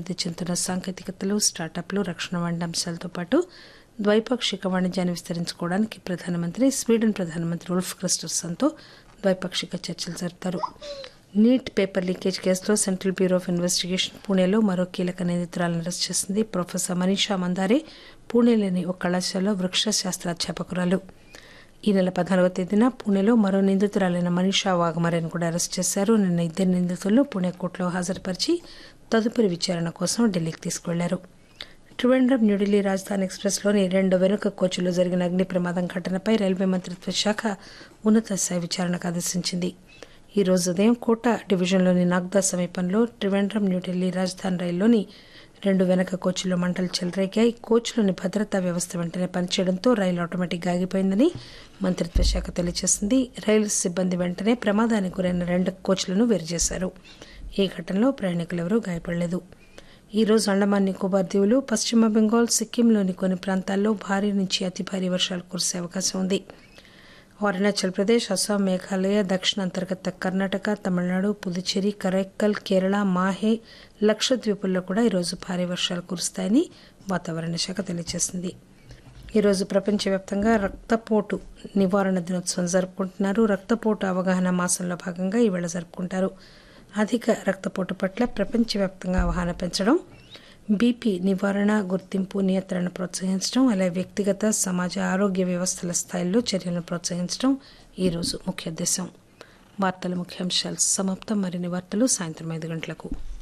అభివృద్ధి చెందుతున్న సాంకేతికతలు స్టార్టప్లు రక్షణ వంటి అంశాలతో పాటు ద్వైపాక్షిక వాణిజ్యాన్ని విస్తరించుకోవడానికి ప్రధానమంత్రి స్వీడన్ ప్రధానమంత్రి ఉల్ఫ్ క్రిస్టర్సన్తో ద్వైపాక్షిక చర్చలు జరుపుతారు నీట్ పేపర్ లీకేజ్ కేసులో సెంట్రల్ బ్యూరో ఆఫ్ ఇన్వెస్టిగేషన్ పూణేలో మరో కీలక నిందితురాలను అరెస్ట్ చేసింది ప్రొఫెసర్ మనీషా మందారే పూణేలోని ఒక కళాశాలలో వృక్ష శాస్త్రాధ్యాపకురాలు ఈ నెల పద్నాలుగో తేదీన పూణేలో మరో నిందితురాలైన మనీషా వాఘమరేను కూడా అరెస్ట్ చేశారు నిన్న ఇద్దరు నిందితులను పూణే కోర్టులో హాజరుపరిచి తదుపరి విచారణ కోసం ఢిల్లీకి తీసుకువెళ్లారు త్రివేంద్రం న్యూఢిల్లీ రాజధాని ఎక్స్ప్రెస్లోని రెండు వెనుక కోచ్లో జరిగిన అగ్ని ప్రమాదం ఘటనపై రైల్వే మంత్రిత్వ శాఖ ఉన్నత స్థాయి విచారణకు ఆదేశించింది ఈ రోజు ఉదయం కోట డివిజన్లోని నాగ్దా సమీపంలో త్రివేంద్రం న్యూఢిల్లీ రాజధాని రైల్లోని రెండు వెనక కోచ్లో మంటలు చెలరేగాయి కోచ్లోని భద్రతా వ్యవస్థ వెంటనే పనిచేయడంతో రైలు ఆటోమేటిక్గా ఆగిపోయిందని మంత్రిత్వ శాఖ తెలియజేసింది రైలు సిబ్బంది వెంటనే ప్రమాదానికి గురైన రెండు కోచ్లను వేరు చేశారు ఈ ఘటనలో ప్రయాణికులెవరూ గాయపడలేదు ఈ రోజు అండమాన్ నికోబార్ దీవులు పశ్చిమ బెంగాల్ సిక్కింలోని కొన్ని ప్రాంతాల్లో భారీ నుంచి అతి భారీ వర్షాలు కురిసే అవకాశం ఉంది అరుణాచల్ ప్రదేశ్ అస్సాం మేఘాలయ దక్షిణ అంతర్గత కర్ణాటక తమిళనాడు పుదుచ్చేరి కరైక్కల్ కేరళ మాహే లక్షద్వీపుల్లో కూడా ఈరోజు భారీ వర్షాలు కురుస్తాయని వాతావరణ శాఖ తెలియజేసింది ఈరోజు ప్రపంచవ్యాప్తంగా రక్తపోటు నివారణ దినోత్సవం జరుపుకుంటున్నారు రక్తపోటు అవగాహన మాసంలో భాగంగా ఈవేళ జరుపుకుంటారు అధిక రక్తపోటు పట్ల ప్రపంచవ్యాప్తంగా అవగాహన పెంచడం బీపీ నివారణ గుర్తింపు నియంత్రణ ప్రోత్సహించడం అలాగే వ్యక్తిగత సమాజ ఆరోగ్య వ్యవస్థల స్థాయిల్లో చర్యలను ప్రోత్సహించడం ఈరోజు ముఖ్య ఉద్దేశం వార్తల ముఖ్యాంశాలు సమాప్తం మరిన్ని వార్తలు సాయంత్రం ఐదు గంటలకు